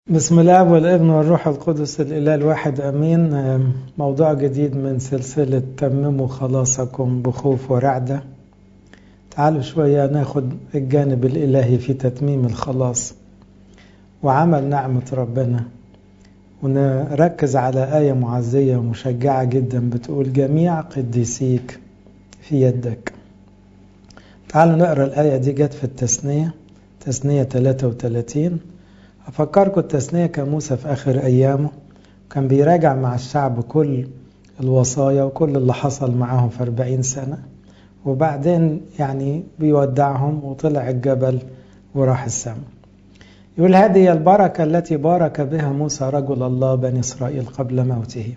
بسم الله والابن والروح القدس الإله الواحد أمين موضوع جديد من سلسلة تمموا خلاصكم بخوف ورعدة تعالوا شوية ناخد الجانب الإلهي في تتميم الخلاص وعمل نعمة ربنا ونركز على آية معزية ومشجعة جدا بتقول جميع قديسيك في يدك تعالوا نقرأ الآية دي جت في التثنية تثنية 33 أفكركم التثنية كان موسى في آخر أيامه كان بيراجع مع الشعب كل الوصايا وكل اللي حصل معاهم في أربعين سنة وبعدين يعني بيودعهم وطلع الجبل وراح السماء يقول هذه البركة التي بارك بها موسى رجل الله بني إسرائيل قبل موته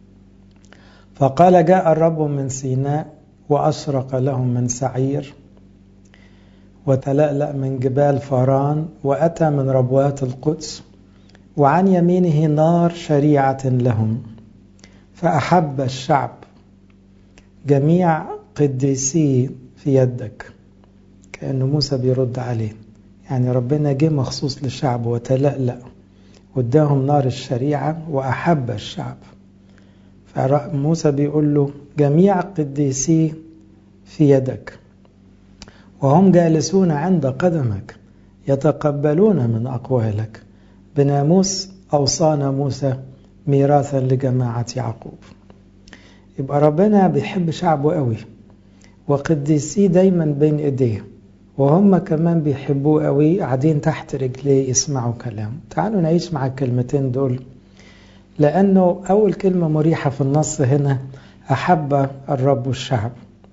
فقال جاء الرب من سيناء وأشرق لهم من سعير وتلألأ من جبال فاران وأتى من ربوات القدس وعن يمينه نار شريعة لهم فأحب الشعب جميع قديسي في يدك كأن موسى بيرد عليه يعني ربنا جه مخصوص للشعب وتلألأ واداهم نار الشريعة وأحب الشعب فموسى بيقول له جميع قديسي في يدك وهم جالسون عند قدمك يتقبلون من أقوالك بناموس أوصانا موسى ميراثا لجماعة يعقوب يبقى ربنا بيحب شعبه قوي وقديسيه دايما بين ايديه وهم كمان بيحبوه قوي قاعدين تحت رجليه يسمعوا كلامه تعالوا نعيش مع الكلمتين دول لأنه أول كلمة مريحة في النص هنا أحب الرب الشعب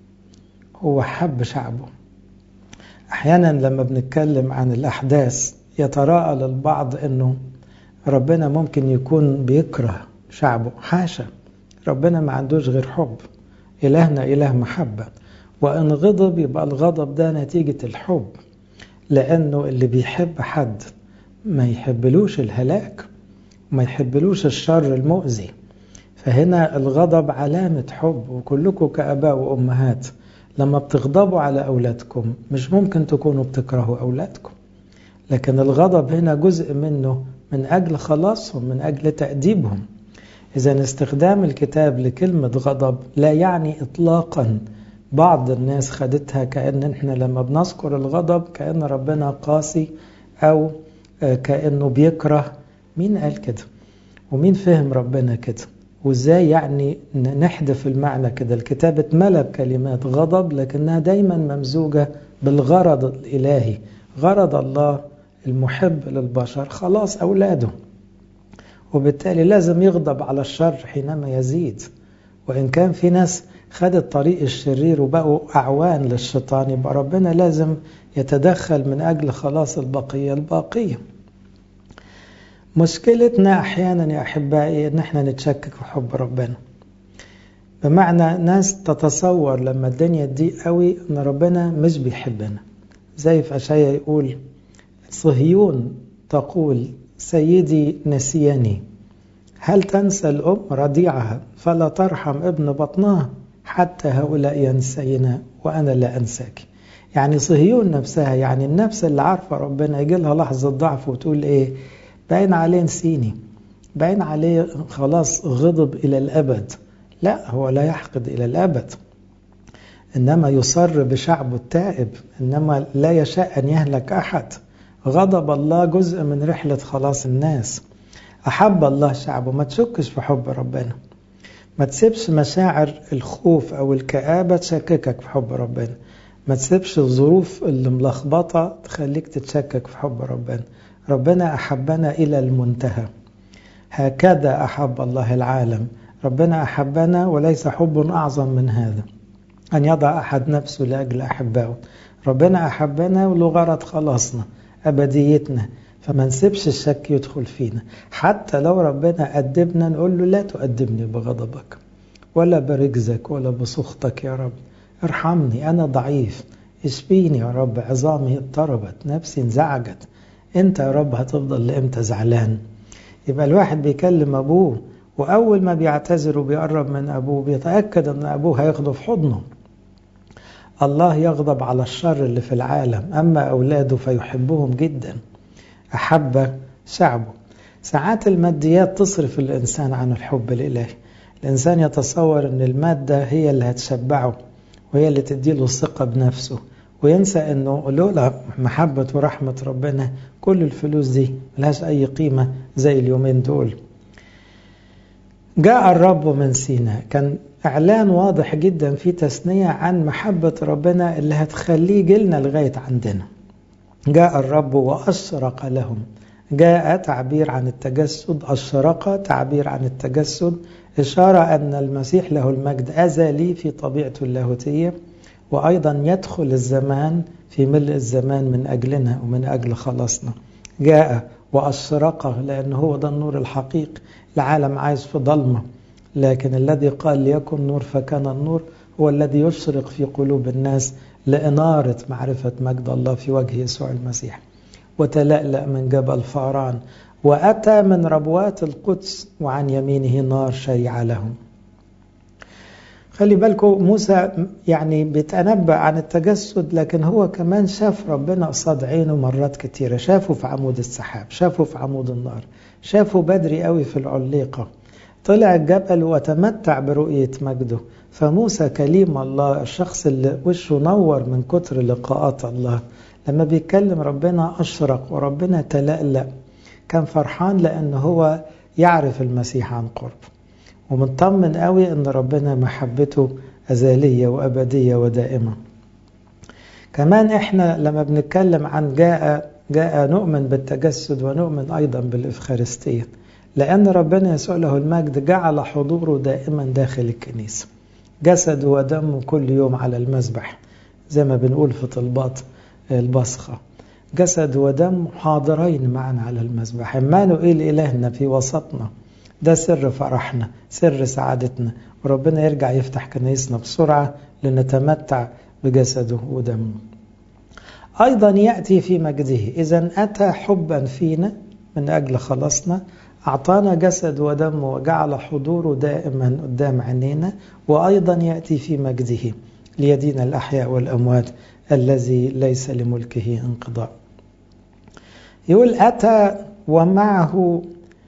هو حب شعبه احيانا لما بنتكلم عن الاحداث يتراءى للبعض انه ربنا ممكن يكون بيكره شعبه حاشا ربنا ما عندوش غير حب الهنا اله محبه وان غضب يبقى الغضب ده نتيجه الحب لانه اللي بيحب حد ما يحبلوش الهلاك وما يحبلوش الشر المؤذي فهنا الغضب علامه حب وكلكم كاباء وامهات لما بتغضبوا على أولادكم مش ممكن تكونوا بتكرهوا أولادكم لكن الغضب هنا جزء منه من أجل خلاصهم من أجل تأديبهم إذا استخدام الكتاب لكلمة غضب لا يعني إطلاقا بعض الناس خدتها كأن إحنا لما بنذكر الغضب كأن ربنا قاسي أو كأنه بيكره مين قال كده ومين فهم ربنا كده وازاي يعني نحذف المعنى كده الكتاب اتملى بكلمات غضب لكنها دايما ممزوجة بالغرض الإلهي غرض الله المحب للبشر خلاص أولاده وبالتالي لازم يغضب على الشر حينما يزيد وإن كان في ناس خدت طريق الشرير وبقوا أعوان للشيطان يبقى ربنا لازم يتدخل من أجل خلاص البقية الباقية مشكلتنا احيانا يا احبائي ان احنا نتشكك في حب ربنا بمعنى ناس تتصور لما الدنيا تضيق قوي ان ربنا مش بيحبنا زي في اشعيا يقول صهيون تقول سيدي نسيني هل تنسى الام رضيعها فلا ترحم ابن بطنها حتى هؤلاء ينسينا وانا لا انساك يعني صهيون نفسها يعني النفس اللي عارفه ربنا يجي لها لحظه ضعف وتقول ايه باين عليه نسيني باين عليه خلاص غضب إلى الأبد لا هو لا يحقد إلى الأبد إنما يصر بشعبه التائب إنما لا يشاء أن يهلك أحد غضب الله جزء من رحلة خلاص الناس أحب الله شعبه ما تشكش في حب ربنا ما تسيبش مشاعر الخوف أو الكآبة تشككك في حب ربنا ما تسيبش الظروف اللي ملخبطة تخليك تتشكك في حب ربنا ربنا أحبنا إلى المنتهى هكذا أحب الله العالم ربنا أحبنا وليس حب أعظم من هذا أن يضع أحد نفسه لأجل أحبائه ربنا أحبنا وله غرض خلاصنا أبديتنا فما نسيبش الشك يدخل فينا حتى لو ربنا أدبنا نقول له لا تؤدبني بغضبك ولا برجزك ولا بسخطك يا رب ارحمني أنا ضعيف اشفيني يا رب عظامي اضطربت نفسي انزعجت انت يا رب هتفضل لامتى زعلان يبقى الواحد بيكلم ابوه واول ما بيعتذر وبيقرب من ابوه بيتاكد ان ابوه هياخده في حضنه الله يغضب على الشر اللي في العالم اما اولاده فيحبهم جدا احب شعبه ساعات الماديات تصرف الإنسان عن الحب الإلهي الإنسان يتصور أن المادة هي اللي هتشبعه وهي اللي تديله الثقة بنفسه وينسى أنه لولا محبة ورحمة ربنا كل الفلوس دي ملهاش أي قيمة زي اليومين دول جاء الرب من سيناء كان إعلان واضح جدا في تثنية عن محبة ربنا اللي هتخليه جيلنا لغاية عندنا جاء الرب وأشرق لهم جاء تعبير عن التجسد أشرق تعبير عن التجسد إشارة أن المسيح له المجد أزلي في طبيعته اللاهوتية وأيضا يدخل الزمان في ملء الزمان من أجلنا ومن أجل خلاصنا جاء وأشرقه لأنه هو ده النور الحقيقي العالم عايز في ضلمة لكن الذي قال ليكن نور فكان النور هو الذي يشرق في قلوب الناس لإنارة معرفة مجد الله في وجه يسوع المسيح وتلألأ من جبل فاران وأتى من ربوات القدس وعن يمينه نار شريعة لهم خلي بالكم موسى يعني بيتنبأ عن التجسد لكن هو كمان شاف ربنا قصاد عينه مرات كتيرة شافه في عمود السحاب شافه في عمود النار شافه بدري قوي في العليقة طلع الجبل وتمتع برؤية مجده فموسى كليم الله الشخص اللي وشه نور من كتر لقاءات الله لما بيتكلم ربنا أشرق وربنا تلألأ كان فرحان لأن هو يعرف المسيح عن قرب ومطمن قوي أن ربنا محبته أزالية وأبدية ودائمة كمان إحنا لما بنتكلم عن جاء جاء نؤمن بالتجسد ونؤمن أيضا بالإفخارستية لأن ربنا يسوع له المجد جعل حضوره دائما داخل الكنيسة جسد ودم كل يوم على المذبح زي ما بنقول في طلبات البصخة جسد ودم حاضرين معا على المذبح عمانوئيل إلهنا في وسطنا ده سر فرحنا سر سعادتنا وربنا يرجع يفتح كنايسنا بسرعة لنتمتع بجسده ودمه أيضا يأتي في مجده إذا أتى حبا فينا من أجل خلاصنا أعطانا جسد ودم وجعل حضوره دائما قدام عينينا وأيضا يأتي في مجده ليدين الأحياء والأموات الذي ليس لملكه انقضاء يقول أتى ومعه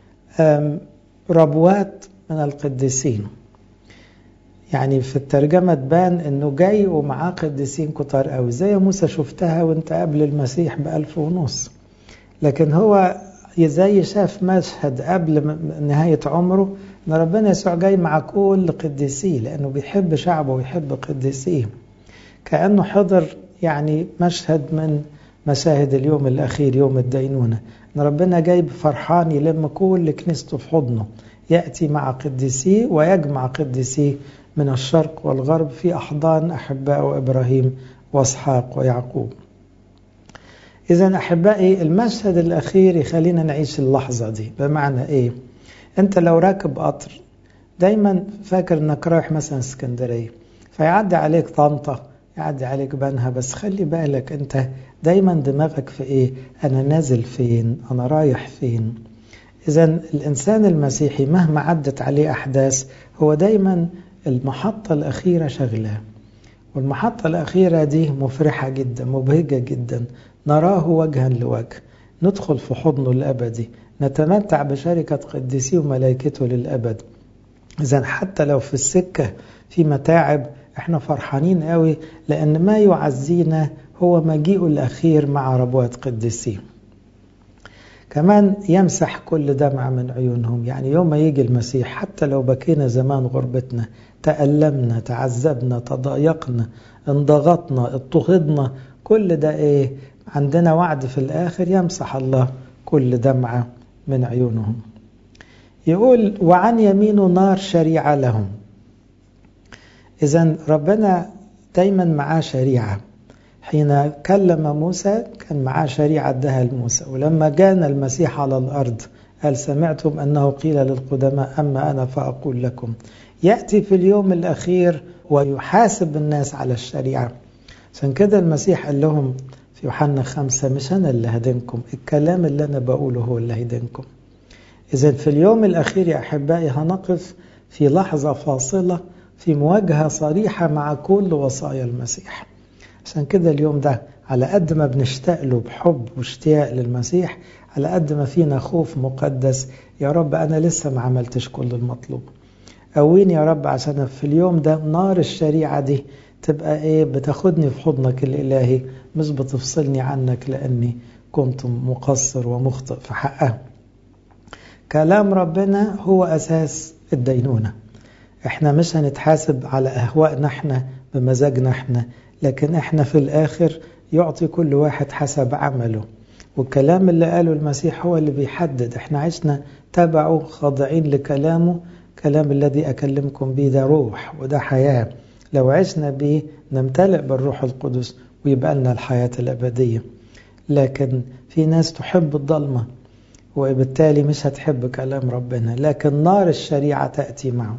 ربوات من القديسين يعني في الترجمة تبان انه جاي ومعاه قديسين كتار قوي زي موسى شفتها وانت قبل المسيح بألف ونص لكن هو زي شاف مشهد قبل نهاية عمره ان ربنا يسوع جاي مع كل قديسيه لانه بيحب شعبه ويحب قديسيه كأنه حضر يعني مشهد من مشاهد اليوم الأخير يوم الدينونة ان ربنا جاي فرحان يلم كل كنيسته في حضنه يأتي مع قديسيه ويجمع قديسيه من الشرق والغرب في أحضان أحباء إبراهيم واسحاق ويعقوب إذا أحبائي المشهد الأخير يخلينا نعيش اللحظة دي بمعنى إيه؟ أنت لو راكب قطر دايما فاكر إنك رايح مثلا اسكندرية فيعدي عليك طنطا يعدي عليك بنها بس خلي بالك أنت دايما دماغك في إيه؟ أنا نازل فين؟ أنا رايح فين؟ إذا الإنسان المسيحي مهما عدت عليه أحداث هو دايما المحطة الأخيرة شغلة والمحطة الأخيرة دي مفرحة جدا مبهجة جدا نراه وجها لوجه ندخل في حضنه الأبدي نتمتع بشركة قديسيه وملائكته للأبد إذا حتى لو في السكة في متاعب احنا فرحانين قوي لأن ما يعزينا هو مجيء الأخير مع ربوات قديسيه كمان يمسح كل دمع من عيونهم يعني يوم ما يجي المسيح حتى لو بكينا زمان غربتنا تألمنا تعذبنا تضايقنا انضغطنا اضطهدنا كل ده ايه عندنا وعد في الآخر يمسح الله كل دمعة من عيونهم يقول وعن يمينه نار شريعة لهم إذا ربنا دايما معاه شريعة حين كلم موسى كان معاه شريعة ادها لموسى ولما جاءنا المسيح على الأرض قال سمعتم أنه قيل للقدماء أما أنا فأقول لكم يأتي في اليوم الأخير ويحاسب الناس على الشريعة عشان كده المسيح قال لهم في يوحنا خمسة مش أنا اللي هدينكم الكلام اللي أنا بقوله هو اللي هيدينكم إذا في اليوم الأخير يا أحبائي هنقف في لحظة فاصلة في مواجهة صريحة مع كل وصايا المسيح عشان كده اليوم ده على قد ما بنشتاق له بحب واشتياق للمسيح على قد ما فينا خوف مقدس يا رب أنا لسه ما عملتش كل المطلوب قويني يا رب عشان في اليوم ده نار الشريعة دي تبقى ايه بتاخدني في حضنك الإلهي مش بتفصلني عنك لأني كنت مقصر ومخطئ في حقه كلام ربنا هو أساس الدينونة احنا مش هنتحاسب على أهوائنا احنا بمزاجنا احنا لكن احنا في الآخر يعطي كل واحد حسب عمله والكلام اللي قاله المسيح هو اللي بيحدد احنا عشنا تبعه خاضعين لكلامه كلام الذي أكلمكم به ده روح وده حياة لو عشنا به نمتلئ بالروح القدس ويبقى لنا الحياة الأبدية لكن في ناس تحب الضلمة وبالتالي مش هتحب كلام ربنا لكن نار الشريعة تأتي معه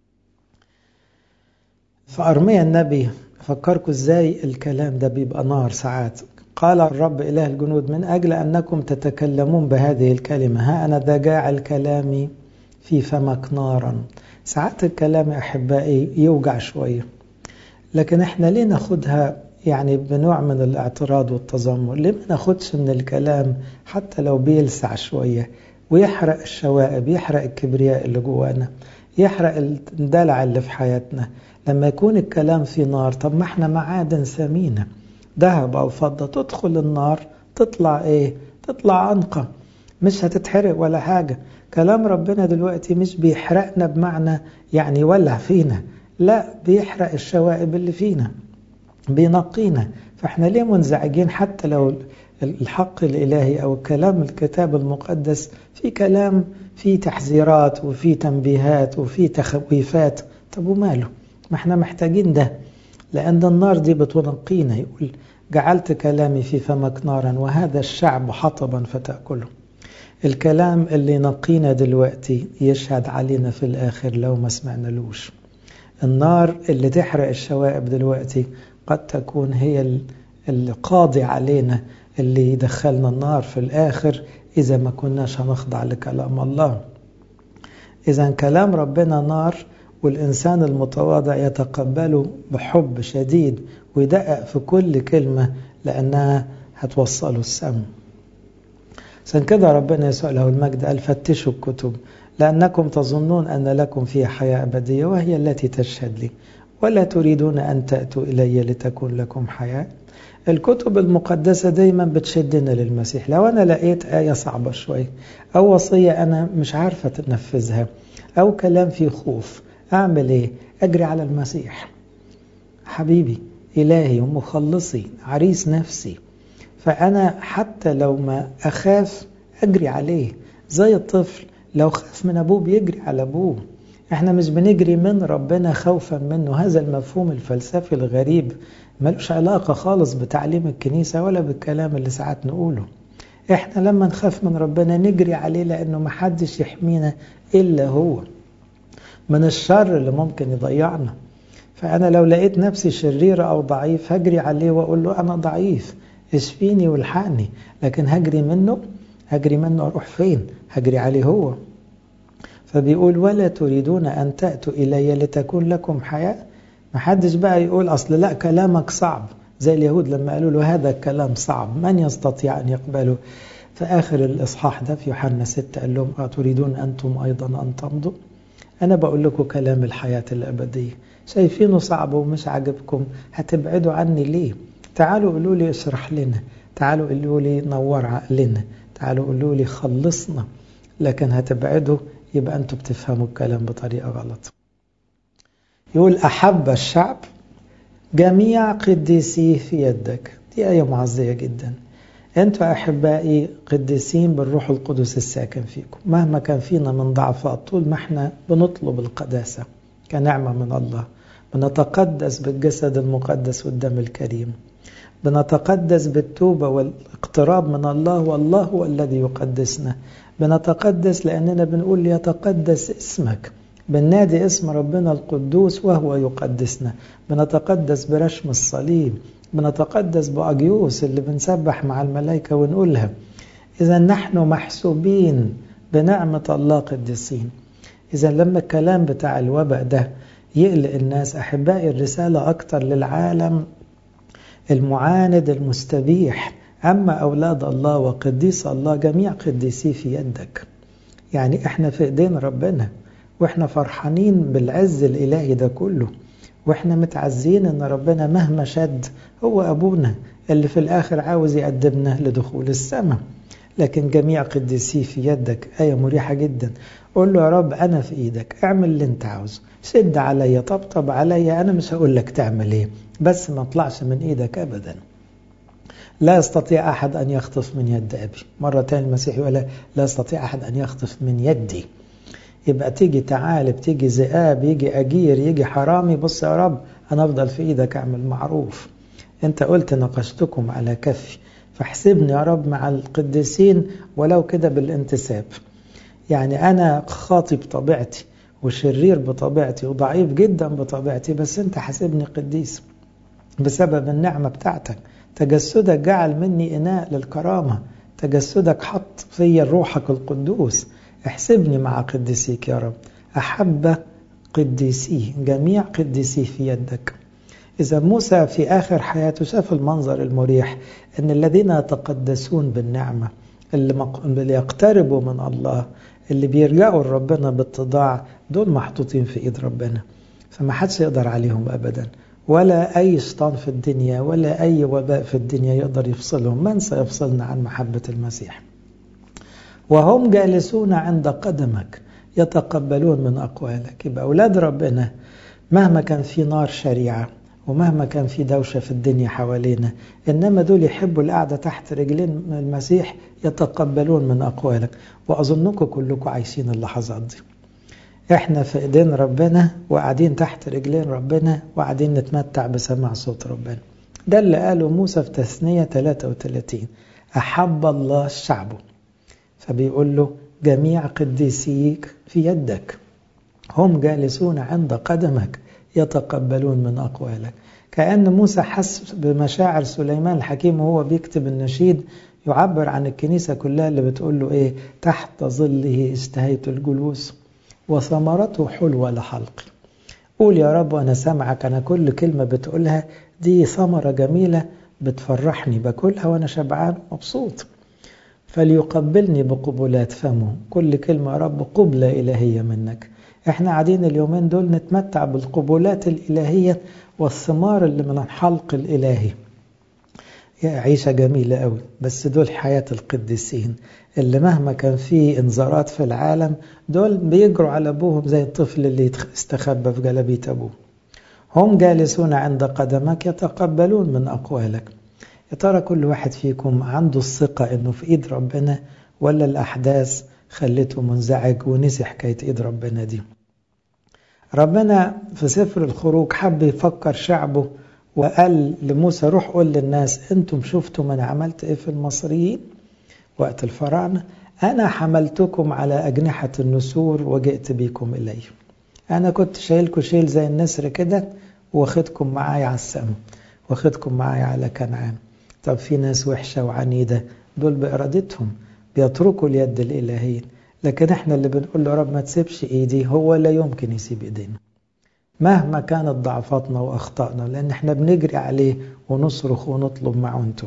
فأرميا النبي فكركم ازاي الكلام ده بيبقى نار ساعات قال الرب إله الجنود من أجل أنكم تتكلمون بهذه الكلمة ها أنا ذا جاعل كلامي في فمك نارا ساعات الكلام يا أحبائي يوجع شوية لكن احنا ليه ناخدها يعني بنوع من الاعتراض والتذمر ليه ما ناخدش من الكلام حتى لو بيلسع شوية ويحرق الشوائب يحرق الكبرياء اللي جوانا يحرق الدلع اللي في حياتنا لما يكون الكلام في نار طب ما احنا معادن ثمينة ذهب أو فضة تدخل النار تطلع ايه تطلع أنقى مش هتتحرق ولا حاجة كلام ربنا دلوقتي مش بيحرقنا بمعنى يعني يولع فينا لا بيحرق الشوائب اللي فينا بينقينا فاحنا ليه منزعجين حتى لو الحق الإلهي أو كلام الكتاب المقدس في كلام في تحذيرات وفي تنبيهات وفي تخويفات طب وماله ما احنا محتاجين ده لأن النار دي بتنقينا يقول جعلت كلامي في فمك نارا وهذا الشعب حطبا فتأكله الكلام اللي ينقينا دلوقتي يشهد علينا في الآخر لو ما سمعنالوش النار اللي تحرق الشوائب دلوقتي قد تكون هي القاضي علينا اللي يدخلنا النار في الآخر إذا ما كناش هنخضع لكلام الله إذا كلام ربنا نار والإنسان المتواضع يتقبله بحب شديد ويدقق في كل كلمة لأنها هتوصله السم عشان كده ربنا يسوع له المجد قال فتشوا الكتب لأنكم تظنون أن لكم فيها حياة أبدية وهي التي تشهد لي ولا تريدون أن تأتوا إلي لتكون لكم حياة الكتب المقدسة دايما بتشدنا للمسيح لو أنا لقيت آية صعبة شوي أو وصية أنا مش عارفة تنفذها أو كلام فيه خوف أعمل إيه؟ أجري على المسيح حبيبي إلهي ومخلصي عريس نفسي فأنا حتى لو ما أخاف أجري عليه زي الطفل لو خاف من أبوه بيجري على أبوه احنا مش بنجري من ربنا خوفا منه هذا المفهوم الفلسفي الغريب ملوش علاقة خالص بتعليم الكنيسة ولا بالكلام اللي ساعات نقوله احنا لما نخاف من ربنا نجري عليه لأنه محدش يحمينا إلا هو من الشر اللي ممكن يضيعنا فأنا لو لقيت نفسي شريرة أو ضعيف هجري عليه وأقول له أنا ضعيف اشفيني والحقني لكن هجري منه هجري منه أروح فين هجري عليه هو فبيقول ولا تريدون أن تأتوا إلي لتكون لكم حياة محدش بقى يقول أصل لا كلامك صعب زي اليهود لما قالوا له هذا الكلام صعب من يستطيع أن يقبله في آخر الإصحاح ده في يوحنا 6 قال لهم أتريدون أنتم أيضا أن تمضوا أنا بقول لكم كلام الحياة الأبدية شايفينه صعب ومش عاجبكم هتبعدوا عني ليه تعالوا قولوا لي اشرح لنا تعالوا قولوا لي نور عقلنا تعالوا قولوا لي خلصنا لكن هتبعدوا يبقى أنتوا بتفهموا الكلام بطريقة غلط يقول أحب الشعب جميع قديسيه في يدك دي آية معزية جدا أنتوا أحبائي قديسين بالروح القدس الساكن فيكم مهما كان فينا من ضعفات طول ما احنا بنطلب القداسة كنعمة من الله بنتقدس بالجسد المقدس والدم الكريم بنتقدس بالتوبة والاقتراب من الله والله هو الذي يقدسنا بنتقدس لأننا بنقول ليتقدس اسمك بننادي اسم ربنا القدوس وهو يقدسنا بنتقدس برشم الصليب بنتقدس بأجيوس اللي بنسبح مع الملائكة ونقولها إذا نحن محسوبين بنعمة الله قديسين إذا لما الكلام بتاع الوباء ده يقلق الناس أحبائي الرسالة أكتر للعالم المعاند المستبيح أما أولاد الله وقديس الله جميع قديسي في يدك يعني إحنا في إيدين ربنا وإحنا فرحانين بالعز الإلهي ده كله وإحنا متعزين إن ربنا مهما شد هو أبونا اللي في الآخر عاوز يقدمنا لدخول السماء لكن جميع قديسي في يدك آية مريحة جدا قول له يا رب أنا في إيدك اعمل اللي أنت عاوزه سد عليا طبطب عليا أنا مش هقول لك تعمل إيه بس ما طلعش من إيدك أبدا لا يستطيع أحد أن يخطف من يد أبي مرة تانية المسيح يقول لا يستطيع أحد أن يخطف من يدي يبقى تيجي تعالب تيجي ذئاب يجي أجير يجي حرامي بص يا رب أنا أفضل في إيدك أعمل معروف أنت قلت نقشتكم على كفي فاحسبني يا رب مع القديسين ولو كده بالانتساب يعني أنا خاطي بطبيعتي وشرير بطبيعتي وضعيف جدا بطبيعتي بس أنت حاسبني قديس بسبب النعمة بتاعتك تجسدك جعل مني إناء للكرامة تجسدك حط فيا روحك القدوس احسبني مع قديسيك يا رب أحب قديسيه جميع قديسيه في يدك إذا موسى في آخر حياته شاف المنظر المريح أن الذين يتقدسون بالنعمة اللي يقتربوا من الله اللي بيرجعوا لربنا باتضاع دول محطوطين في إيد ربنا فما حدش يقدر عليهم أبدا ولا أي شيطان في الدنيا ولا أي وباء في الدنيا يقدر يفصلهم من سيفصلنا عن محبة المسيح وهم جالسون عند قدمك يتقبلون من أقوالك يبقى أولاد ربنا مهما كان في نار شريعة ومهما كان في دوشة في الدنيا حوالينا إنما دول يحبوا القعدة تحت رجلين المسيح يتقبلون من أقوالك وأظنكم كلكم عايشين اللحظات دي احنا في ايدين ربنا وقاعدين تحت رجلين ربنا وقاعدين نتمتع بسماع صوت ربنا ده اللي قاله موسى في تثنية 33 أحب الله شعبه فبيقول له جميع قديسيك في يدك هم جالسون عند قدمك يتقبلون من أقوالك كأن موسى حس بمشاعر سليمان الحكيم وهو بيكتب النشيد يعبر عن الكنيسة كلها اللي بتقول له إيه تحت ظله اشتهيت الجلوس وثمرته حلوة لحلقي قول يا رب وأنا سامعك أنا كل كلمة بتقولها دي ثمرة جميلة بتفرحني باكلها وأنا شبعان مبسوط فليقبلني بقبلات فمه كل كلمة يا رب قبلة إلهية منك احنا قاعدين اليومين دول نتمتع بالقبولات الإلهية والثمار اللي من الحلق الإلهي عيشة جميلة قوي بس دول حياة القديسين اللي مهما كان فيه انذارات في العالم دول بيجروا على أبوهم زي الطفل اللي استخبى في جلبية أبوه هم جالسون عند قدمك يتقبلون من أقوالك يا ترى كل واحد فيكم عنده الثقة إنه في إيد ربنا ولا الأحداث خلته منزعج ونسي حكاية إيد ربنا دي ربنا في سفر الخروج حب يفكر شعبه وقال لموسى روح قول للناس انتم شفتم انا عملت ايه في المصريين وقت الفراعنه انا حملتكم على اجنحه النسور وجئت بكم الي انا كنت شايلكم شيل زي النسر كده واخدكم معايا على السماء واخدكم معايا على كنعان طب في ناس وحشه وعنيده دول بارادتهم بيتركوا اليد الالهيه لكن احنا اللي بنقول له يا رب ما تسيبش ايدي هو لا يمكن يسيب ايدينا مهما كانت ضعفاتنا واخطائنا لان احنا بنجري عليه ونصرخ ونطلب معونته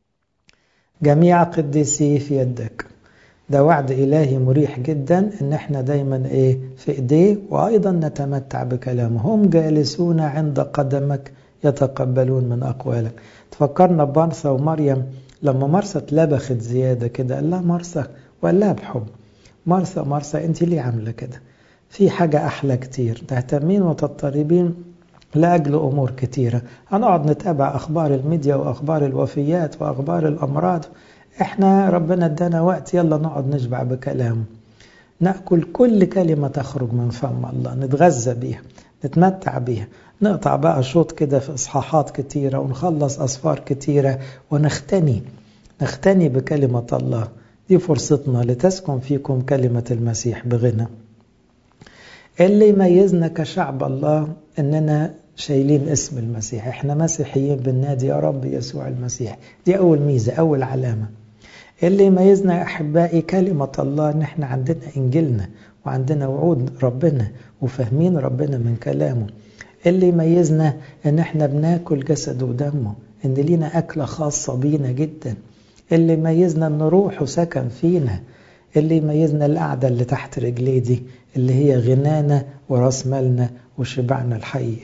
جميع قديسي في يدك ده وعد الهي مريح جدا ان احنا دايما ايه في ايديه وايضا نتمتع بكلامه هم جالسون عند قدمك يتقبلون من اقوالك تفكرنا بمرسى ومريم لما مرسى اتلبخت زياده كده قال لها مرسى وقال لها بحب مرسى مرسى انت ليه عامله كده في حاجة أحلى كتير تهتمين وتضطربين لأجل أمور كتيرة هنقعد نتابع أخبار الميديا وأخبار الوفيات وأخبار الأمراض إحنا ربنا ادانا وقت يلا نقعد نشبع بكلامه نأكل كل كلمة تخرج من فم الله نتغذى بيها نتمتع بيها نقطع بقى شوط كده في إصحاحات كتيرة ونخلص أسفار كتيرة ونختني نختني بكلمة الله دي فرصتنا لتسكن فيكم كلمة المسيح بغنى اللي يميزنا كشعب الله اننا شايلين اسم المسيح احنا مسيحيين بالنادي يا رب يسوع المسيح دي اول ميزه اول علامه اللي يميزنا يا احبائي كلمه الله ان احنا عندنا انجيلنا وعندنا وعود ربنا وفاهمين ربنا من كلامه اللي يميزنا ان احنا بناكل جسده ودمه ان لينا اكله خاصه بينا جدا اللي يميزنا ان روحه سكن فينا اللي يميزنا القعدة اللي تحت رجليه دي اللي هي غنانا وراس مالنا وشبعنا الحقيقة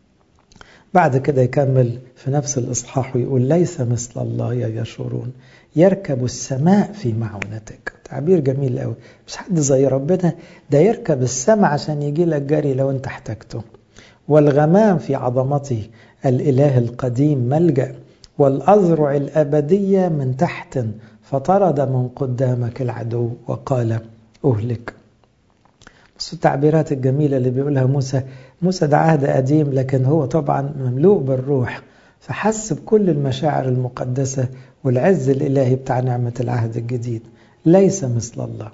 بعد كده يكمل في نفس الإصحاح ويقول ليس مثل الله يا يشورون يركب السماء في معونتك تعبير جميل قوي مش حد زي ربنا ده يركب السماء عشان يجي لك جري لو انت احتجته والغمام في عظمته الإله القديم ملجأ والأذرع الأبدية من تحت فطرد من قدامك العدو وقال أهلك بصوا التعبيرات الجميلة اللي بيقولها موسى موسى ده عهد قديم لكن هو طبعا مملوء بالروح فحس بكل المشاعر المقدسة والعز الإلهي بتاع نعمة العهد الجديد ليس مثل الله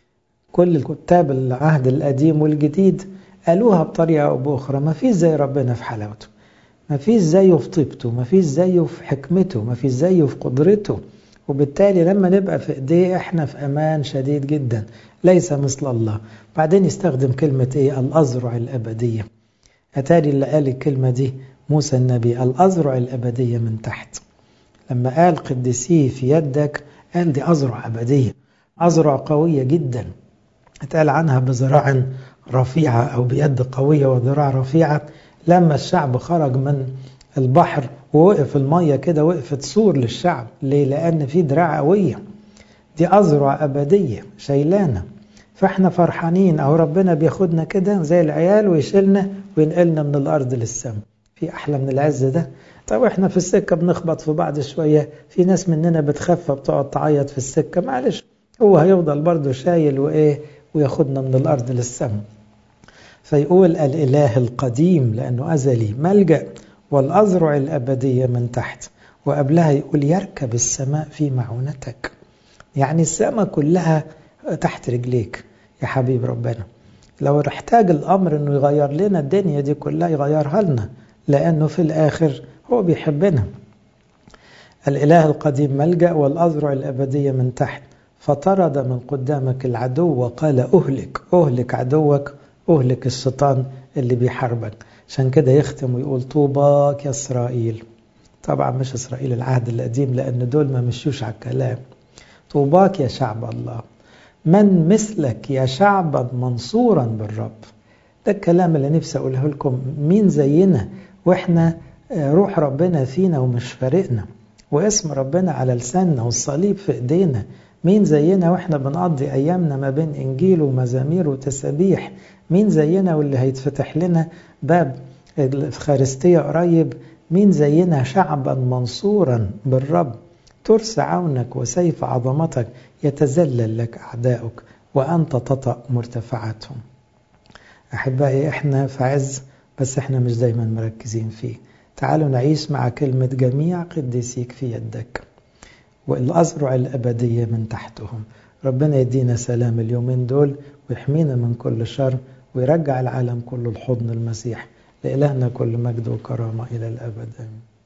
كل الكتاب العهد القديم والجديد قالوها بطريقة أو بأخرى ما فيش زي ربنا في حلاوته ما فيش زيه في طيبته ما فيش زيه في حكمته ما فيش زيه في قدرته وبالتالي لما نبقى في ايديه احنا في امان شديد جدا ليس مثل الله بعدين يستخدم كلمة ايه الأزرع الأبدية أتاري اللي قال الكلمة دي موسى النبي الأزرع الأبدية من تحت لما قال قدسيه في يدك قال دي أزرع أبدية أزرع قوية جدا اتقال عنها بذراع رفيعة أو بيد قوية وذراع رفيعة لما الشعب خرج من البحر ووقف المية كده وقفت سور للشعب ليه؟ لأن في دراع قوية دي أزرع أبدية شيلانة فاحنا فرحانين أو ربنا بياخدنا كده زي العيال ويشيلنا وينقلنا من الأرض للسماء في أحلى من العز ده طب احنا في السكة بنخبط في بعض شوية في ناس مننا بتخاف بتقعد تعيط في السكة معلش هو هيفضل برضه شايل وإيه وياخدنا من الأرض للسماء فيقول الإله القديم لأنه أزلي ملجأ والأزرع الأبدية من تحت وقبلها يقول يركب السماء في معونتك يعني السماء كلها تحت رجليك يا حبيب ربنا لو احتاج الأمر أنه يغير لنا الدنيا دي كلها يغيرها لنا لأنه في الآخر هو بيحبنا الإله القديم ملجأ والأزرع الأبدية من تحت فطرد من قدامك العدو وقال أهلك أهلك عدوك أهلك الشيطان اللي بيحاربك عشان كده يختم ويقول طوباك يا إسرائيل طبعا مش إسرائيل العهد القديم لأن دول ما مشيوش على الكلام طوباك يا شعب الله من مثلك يا شعبا منصورا بالرب ده الكلام اللي نفسي أقوله لكم مين زينا وإحنا روح ربنا فينا ومش فارقنا واسم ربنا على لساننا والصليب في ايدينا مين زينا واحنا بنقضي ايامنا ما بين انجيل ومزامير وتسابيح مين زينا واللي هيتفتح لنا باب الافخارستيه قريب مين زينا شعبا منصورا بالرب ترس عونك وسيف عظمتك يتذلل لك اعداؤك وانت تطأ مرتفعاتهم احبائي احنا في عز بس احنا مش دايما مركزين فيه تعالوا نعيش مع كلمة جميع قديسيك في يدك والأزرع الأبدية من تحتهم ربنا يدينا سلام اليومين دول ويحمينا من كل شر ويرجع العالم كله لحضن المسيح لإلهنا كل مجد وكرامة إلى الأبد آمين